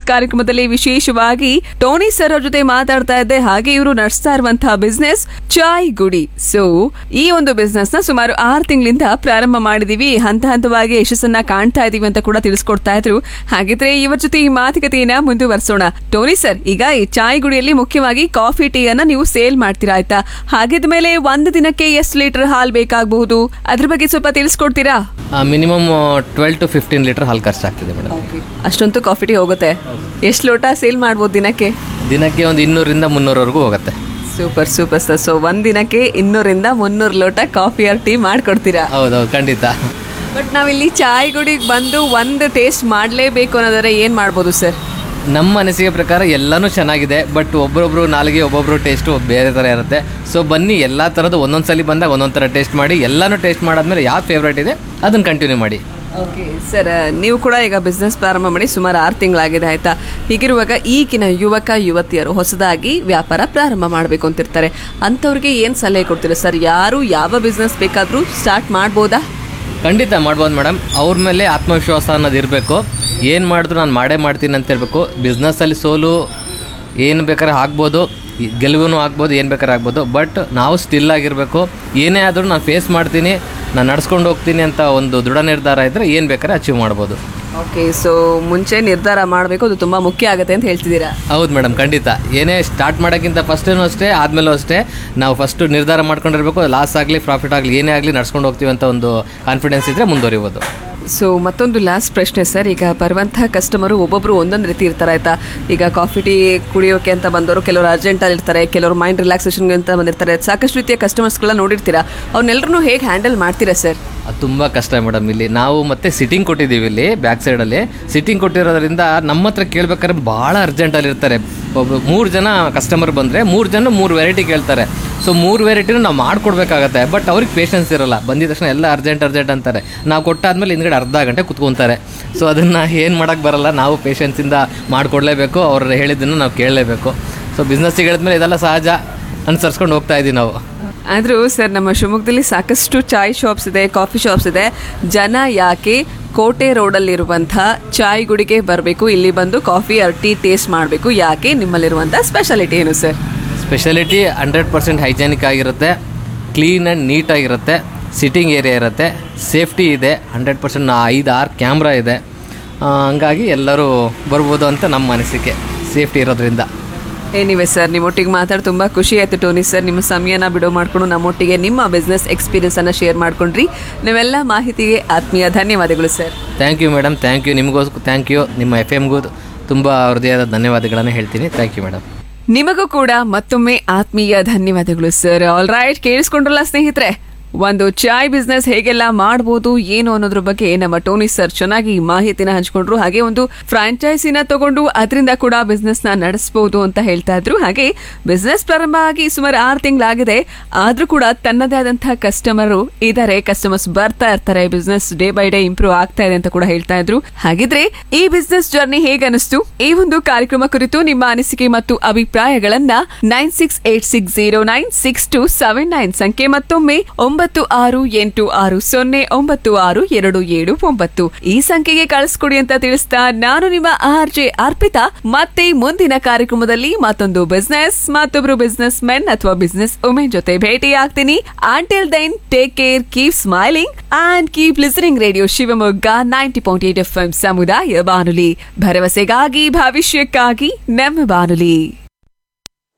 ಕಾರ್ಯಕ್ರಮದಲ್ಲಿ ವಿಶೇಷವಾಗಿ Tony sir ಅವ್ರ ಜೊತೆ ಮಾತಾಡ್ತಾ ಇದ್ದೆ ಹಾಗೆ ಇವರು ನಡೆಸ್ತಾ ಇರುವಂತಹ ಬಿಸ್ನೆಸ್ ಚಾಯ್ ಗುಡಿ ಸೊ ಈ ಒಂದು ಬಿಸ್ನೆಸ್ ನ ಸುಮಾರು ಆರು ತಿಂಗಳಿಂದ ಪ್ರಾರಂಭ ಮಾಡಿದೀವಿ ಹಂತ ಹಂತವಾಗಿ ಯಶಸ್ಸನ್ನ ಕಾಣ್ತಾ ಇದೀವಿ ಅಂತ ಕೂಡ ತಿಳಿಸ್ಕೊಡ್ತಾ ಇದ್ರು ಹಾಗಿದ್ರೆ ಇವರ ಜೊತೆ ಈ ಮಾತುಕತೆಯನ್ನ ಮುಂದುವರಿಸೋಣ ಟೋನಿ ಸರ್ ಈಗ ಈ ಚಾಯ್ ಗುಡಿಯಲ್ಲಿ ಮುಖ್ಯವಾಗಿ ಕಾಫಿ ಟೀ ಅನ್ನ ನೀವು ಸೇಲ್ ಮಾಡ್ತೀರಾ ಆಯ್ತಾ ಹಾಗಿದ್ಮೇಲೆ ಒಂದು ದಿನಕ್ಕೆ ಎಷ್ಟು ಲೀಟರ್ ಹಾಲ್ ಬೇಕಾಗಬಹುದು ಅದ್ರ ಬಗ್ಗೆ ಸ್ವಲ್ಪ ತಿಳಿಸ್ಕೊಡ್ತೀರಾ minimum twelve to fifteen litre ಹಾಲು ಖರ್ಚಾಗ್ತಿದೆ ಮೇಡಮ್ ಅಷ್ಟೊಂದು ಕಾಫಿ ಟೀ ಹೋಗುತ್ತೆ ಎಷ್ಟು ಲೋಟ ಸೇಲ್ ಮಾಡ್ಬೋದು ದಿನಕ್ಕೆ ದಿನಕ್ಕೆ ಒಂದು ಇನ್ನೂರಿಂದ ಮುನ್ನೂರವರೆಗೂ ಹೋಗುತ್ತೆ ಸೂಪರ್ ಸೂಪರ್ ಸರ್ ಸೊ ಒಂದ್ ದಿನಕ್ಕೆ ಇನ್ನೂರಿಂದ ಮುನ್ನೂರು ಲೋಟ ಕಾಫಿ ಆರ್ ಟೀ ಮಾಡ್ಕೊಡ್ತೀರಾ ಹೌದೌದು ಖಂಡಿತ ಬಟ್ ನಾವಿಲ್ಲಿ ಚಾಯ್ ಗುಡಿಗೆ ಬಂದು ಒಂದು ಟೇಸ್ಟ್ ಮಾಡಲೇಬೇಕು ಅನ್ನೋದಾದ್ರೆ ಏನ್ ಮಾಡ್ಬೋದು ಸರ್ ನಮ್ಮ ಅನಿಸಿಕೆ ಪ್ರಕಾರ ಎಲ್ಲನೂ ಚೆನ್ನಾಗಿದೆ ಬಟ್ ಒಬ್ಬರೊಬ್ರು ನಾಲ್ಗೆ ಒಬ್ಬೊಬ್ರು ಟೇಸ್ಟು ಬೇರೆ ಥರ ಇರುತ್ತೆ ಸೊ ಬನ್ನಿ ಎಲ್ಲ ಥರದ್ದು ಒಂದೊಂದು ಸಲ ಬಂದಾಗ ಒಂದೊಂದು ಥರ ಟೇಸ್ಟ್ ಮಾಡಿ ಎಲ್ಲನೂ ಟೇಸ್ಟ್ ಮಾಡಾದ್ಮೇಲೆ ಯಾವ ಫೇವ್ರೇಟ್ ಇದೆ ಅದನ್ನು ಕಂಟಿನ್ಯೂ ಮಾಡಿ ಓಕೆ ಸರ್ ನೀವು ಕೂಡ ಈಗ ಬಿಸ್ನೆಸ್ ಪ್ರಾರಂಭ ಮಾಡಿ ಸುಮಾರು ಆರು ತಿಂಗಳಾಗಿದೆ ಆಯ್ತಾ ಹೀಗಿರುವಾಗ ಈಗಿನ ಯುವಕ ಯುವತಿಯರು ಹೊಸದಾಗಿ ವ್ಯಾಪಾರ ಪ್ರಾರಂಭ ಮಾಡಬೇಕು ಅಂತಿರ್ತಾರೆ ಅಂಥವ್ರಿಗೆ ಏನು ಸಲಹೆ ಕೊಡ್ತೀರಾ ಸರ್ ಯಾರು ಯಾವ ಬಿಸ್ನೆಸ್ ಬೇಕಾದರೂ ಸ್ಟಾರ್ಟ್ ಮಾಡ್ಬೋದಾ ಖಂಡಿತ ಮಾಡ್ಬೋದು ಮೇಡಮ್ ಅವ್ರ ಮೇಲೆ ಆತ್ಮವಿಶ್ವಾಸ ಅನ್ನೋದು ಇರಬೇಕು ಏನು ಮಾಡಿದ್ರು ನಾನು ಮಾಡೇ ಮಾಡ್ತೀನಿ ಅಂತ ಹೇಳ್ಬೇಕು ಬಿಸ್ನೆಸ್ಸಲ್ಲಿ ಸೋಲು ಏನು ಬೇಕಾದ್ರೆ ಆಗ್ಬೋದು ಈ ಗೆಲುವು ಆಗ್ಬೋದು ಏನು ಬೇಕಾದ್ರೆ ಆಗ್ಬೋದು ಬಟ್ ನಾವು ಸ್ಟಿಲ್ ಆಗಿರಬೇಕು ಏನೇ ಆದರೂ ನಾನು ಫೇಸ್ ಮಾಡ್ತೀನಿ ನಾನು ನಡ್ಸ್ಕೊಂಡು ಹೋಗ್ತೀನಿ ಅಂತ ಒಂದು ದೃಢ ನಿರ್ಧಾರ ಇದ್ದರೆ ಏನು ಬೇಕಾದ್ರೆ ಅಚೀವ್ ಮಾಡ್ಬೋದು ಓಕೆ ಸೊ ಮುಂಚೆ ನಿರ್ಧಾರ ಮಾಡಬೇಕು ಅದು ತುಂಬ ಮುಖ್ಯ ಆಗುತ್ತೆ ಅಂತ ಹೇಳ್ತಿದ್ದೀರಾ ಹೌದು ಮೇಡಮ್ ಖಂಡಿತ ಏನೇ ಸ್ಟಾರ್ಟ್ ಮಾಡೋಕ್ಕಿಂತ ಫಸ್ಟೇನೂ ಅಷ್ಟೇ ಆದಮೇಲೂ ಅಷ್ಟೇ ನಾವು ಫಸ್ಟು ನಿರ್ಧಾರ ಮಾಡ್ಕೊಂಡಿರ್ಬೇಕು ಲಾಸ್ ಆಗಲಿ ಪ್ರಾಫಿಟ್ ಆಗಲಿ ಏನೇ ಆಗಲಿ ನಡ್ಸ್ಕೊಂಡು ಹೋಗ್ತೀವಿ ಅಂತ ಒಂದು ಕಾನ್ಫಿಡೆನ್ಸ್ ಇದ್ದರೆ ಮುಂದುವರಿಬೋದು ಸೊ ಮತ್ತೊಂದು ಲಾಸ್ಟ್ ಪ್ರಶ್ನೆ ಸರ್ ಈಗ ಬರುವಂತಹ ಕಸ್ಟಮರು ಒಬ್ಬೊಬ್ರು ಒಂದೊಂದು ರೀತಿ ಇರ್ತಾರೆ ಆಯ್ತಾ ಈಗ ಕಾಫಿ ಟೀ ಕುಡಿಯೋಕೆ ಅಂತ ಬಂದವರು ಕೆಲವರು ಅರ್ಜೆಂಟಲ್ಲಿ ಇರ್ತಾರೆ ಕೆಲವರು ಮೈಂಡ್ ರಿಲ್ಯಾಕ್ಸೇಷನ್ಗೆ ಅಂತ ಬಂದಿರ್ತಾರೆ ಸಾಕಷ್ಟು ರೀತಿಯ ಕಸ್ಟಮರ್ಸ್ಗಳನ್ನ ನೋಡಿರ್ತೀರಾ ಅವ್ರನ್ನೆಲ್ಲರೂ ಹೇಗೆ ಹ್ಯಾಂಡಲ್ ಮಾಡ್ತೀರಾ ಸರ್ ಅದು ತುಂಬ ಕಷ್ಟ ಮೇಡಮ್ ಇಲ್ಲಿ ನಾವು ಮತ್ತೆ ಸಿಟ್ಟಿಂಗ್ ಕೊಟ್ಟಿದ್ದೀವಿ ಇಲ್ಲಿ ಬ್ಯಾಕ್ ಸೈಡಲ್ಲಿ ಸಿಟ್ಟಿಂಗ್ ಕೊಟ್ಟಿರೋದ್ರಿಂದ ನಮ್ಮ ಹತ್ರ ಕೇಳ್ಬೇಕಾದ್ರೆ ಭಾಳ ಅರ್ಜೆಂಟಲ್ಲಿ ಇರ್ತಾರೆ ಒಬ್ಬ ಮೂರು ಜನ ಕಸ್ಟಮರ್ ಬಂದರೆ ಮೂರು ಜನ ಮೂರು ವೆರೈಟಿ ಕೇಳ್ತಾರೆ ಸೊ ಮೂರು ವೆರೈಟಿನೂ ನಾವು ಮಾಡಿಕೊಡ್ಬೇಕಾಗತ್ತೆ ಬಟ್ ಅವ್ರಿಗೆ ಪೇಷನ್ಸ್ ಇರಲ್ಲ ಬಂದಿದ ತಕ್ಷಣ ಎಲ್ಲ ಅರ್ಜೆಂಟ್ ಅರ್ಜೆಂಟ್ ಅಂತಾರೆ ನಾವು ಕೊಟ್ಟಾದ್ಮೇಲೆ ಹಿಂದ್ಗಡೆ ಅರ್ಧ ಗಂಟೆ ಕುತ್ಕೊತಾರೆ ಸೊ ಅದನ್ನು ಏನು ಮಾಡೋಕ್ಕೆ ಬರಲ್ಲ ನಾವು ಪೇಷನ್ಸಿಂದ ಮಾಡಿಕೊಡ್ಲೇಬೇಕು ಅವ್ರು ಹೇಳಿದ್ದನ್ನು ನಾವು ಕೇಳಲೇಬೇಕು ಸೊ ಬಿಸ್ನೆಸ್ಸಿಗೆ ಹೇಳಿದ್ಮೇಲೆ ಇದೆಲ್ಲ ಸಹಜ ಅನುಸರಿಸ್ಕೊಂಡು ಹೋಗ್ತಾ ಇದ್ದೀವಿ ನಾವು ಆದರೂ ಸರ್ ನಮ್ಮ ಶಿವಮೊಗ್ಗದಲ್ಲಿ ಸಾಕಷ್ಟು ಚಾಯ್ ಶಾಪ್ಸ್ ಇದೆ ಕಾಫಿ ಶಾಪ್ಸ್ ಇದೆ ಜನ ಯಾಕೆ ಕೋಟೆ ರೋಡಲ್ಲಿರುವಂಥ ಚಾಯ್ ಗುಡಿಗೆ ಬರಬೇಕು ಇಲ್ಲಿ ಬಂದು ಕಾಫಿ ಆರ್ ಟೀ ಟೇಸ್ಟ್ ಮಾಡಬೇಕು ಯಾಕೆ ನಿಮ್ಮಲ್ಲಿರುವಂಥ ಸ್ಪೆಷಾಲಿಟಿ ಏನು sir speciality hundred percent hygienic ಆಗಿರುತ್ತೆ ಕ್ಲೀನ್ ಆ್ಯಂಡ್ ನೀಟಾಗಿರುತ್ತೆ ಸಿಟ್ಟಿಂಗ್ ಏರಿಯಾ ಇರುತ್ತೆ ಸೇಫ್ಟಿ ಇದೆ ಹಂಡ್ರೆಡ್ ಪರ್ಸೆಂಟ್ ಐದು ಆರು ಕ್ಯಾಮ್ರಾ ಇದೆ ಆ, ಹಂಗಾಗಿ ಎಲ್ಲರೂ ಬರ್ಬೋದು ಅಂತ ನಮ್ಮ ಅನಿಸಿಕೆ ಸೇಫ್ಟಿ ಇರೋದ್ರಿಂದ ಏನಿವೆ ಸರ್ ನಿಮ್ಮೊಟ್ಟಿಗೆ ಮಾತಾಡಿ ತುಂಬ ಖುಷಿ ಆಯಿತು ಟೋನಿ ಸರ್ ನಿಮ್ಮ ಸಮಯನ ಬಿಡೋ ಮಾಡಿಕೊಂಡು ನಮ್ಮೊಟ್ಟಿಗೆ ನಿಮ್ಮ ಬಿಸ್ನೆಸ್ ಎಕ್ಸ್ಪೀರಿಯನ್ಸನ್ನು ಶೇರ್ ಮಾಡ್ಕೊಂಡ್ರಿ ನೀವೆಲ್ಲ ಮಾಹಿತಿಗೆ ಆತ್ಮೀಯ ಧನ್ಯವಾದಗಳು sir thank you madam thank you ನಿಮಗೋಸ್ಕರ ಥ್ಯಾಂಕ್ ಯು ನಿಮ್ಮ ಎಫ್ ಎಮ್ಗೂ ತುಂಬ ಹೃದಯದ ಧನ್ಯವಾದಗಳನ್ನು ಹೇಳ್ತೀನಿ ಥ್ಯಾಂಕ್ ಯು ಮೇಡಮ್ ನಿಮಗೂ ಕೂಡ ಮತ್ತೊಮ್ಮೆ ಆತ್ಮೀಯ ಧನ್ಯವಾದಗಳು ಸರ್ ಆಲ್ ರೈಟ್ ಕೇಳಿಸ್ಕೊಂಡ್ರಲ್ಲ ಸ್ನೇಹಿತರೆ ಒಂದು ಚಾಯ್ ಬಿಸ್ನೆಸ್ ಹೇಗೆಲ್ಲ ಮಾಡ್ಬೋದು ಏನು ಅನ್ನೋದ್ರ ಬಗ್ಗೆ ನಮ್ಮ ಟೋನಿ ಸರ್ ಚೆನ್ನಾಗಿ ಮಾಹಿತಿನ ಹಂಚ್ಕೊಂಡ್ರು ಹಾಗೆ ಒಂದು ಫ್ರಾಂಚೈಸಿನ ತಗೊಂಡು ಅದರಿಂದ ಕೂಡ ಬಿಸ್ನೆಸ್ ನ ನಡೆಸಬಹುದು ಅಂತ ಹೇಳ್ತಾ ಇದ್ರು ಹಾಗೆ ಬಿಸ್ನೆಸ್ ಪ್ರಾರಂಭ ಆಗಿ ಸುಮಾರು ಆರು ತಿಂಗಳಾಗಿದೆ ಆದ್ರೂ ಕೂಡ ತನ್ನದೇ ಆದಂತಹ ಕಸ್ಟಮರು ಇದಾರೆ ಕಸ್ಟಮರ್ಸ್ ಬರ್ತಾ ಇರ್ತಾರೆ business day by day improve ಆಗ್ತಾ ಇದೆ ಅಂತ ಕೂಡ ಹೇಳ್ತಾ ಇದ್ರು ಹಾಗಿದ್ರೆ ಈ ಬಿಸ್ನೆಸ್ ಜರ್ನಿ ಹೇಗೆ ಅನಿಸ್ತು ಈ ಒಂದು ಕಾರ್ಯಕ್ರಮ ಕುರಿತು ನಿಮ್ಮ ಅನಿಸಿಕೆ ಮತ್ತು ಅಭಿಪ್ರಾಯಗಳನ್ನ nine six eight six zero nine six two seven nine ಸಂಖ್ಯೆ ಮತ್ತೊಮ್ಮೆ ಒಂಬತ್ತು ಆರು ಎಂಟು ಆರು ಸೊನ್ನೆ ಒಂಬತ್ತು ಆರು ಎರಡು ಏಳು ಒಂಬತ್ತು ಈ ಸಂಖ್ಯೆಗೆ ಕಳಿಸ್ಕೊಡಿ ಅಂತ ತಿಳಿಸ್ತಾ ನಾನು ನಿಮ್ಮ ಆರ್ ಜೆ ಅರ್ಪಿತಾ ಮತ್ತೆ ಮುಂದಿನ ಕಾರ್ಯಕ್ರಮದಲ್ಲಿ ಮತ್ತೊಂದು ಬಿಸ್ನೆಸ್ ಮತ್ತೊಬ್ರು ಬಿಸ್ನೆಸ್ ಮೆನ್ ಅಥವಾ ಬಿಸ್ನೆಸ್ ವುಮೆನ್ ಜೊತೆ ಭೇಟಿ ಆಗ್ತೀನಿ until then take care keep smiling and keep listening radio Shivamogga ninety point eight F M ಸಮುದಾಯ ಬಾನುಲಿ ಭರವಸೆಗಾಗಿ ಭವಿಷ್ಯಕ್ಕಾಗಿ ನಮ್ಮ ಬಾನುಲಿ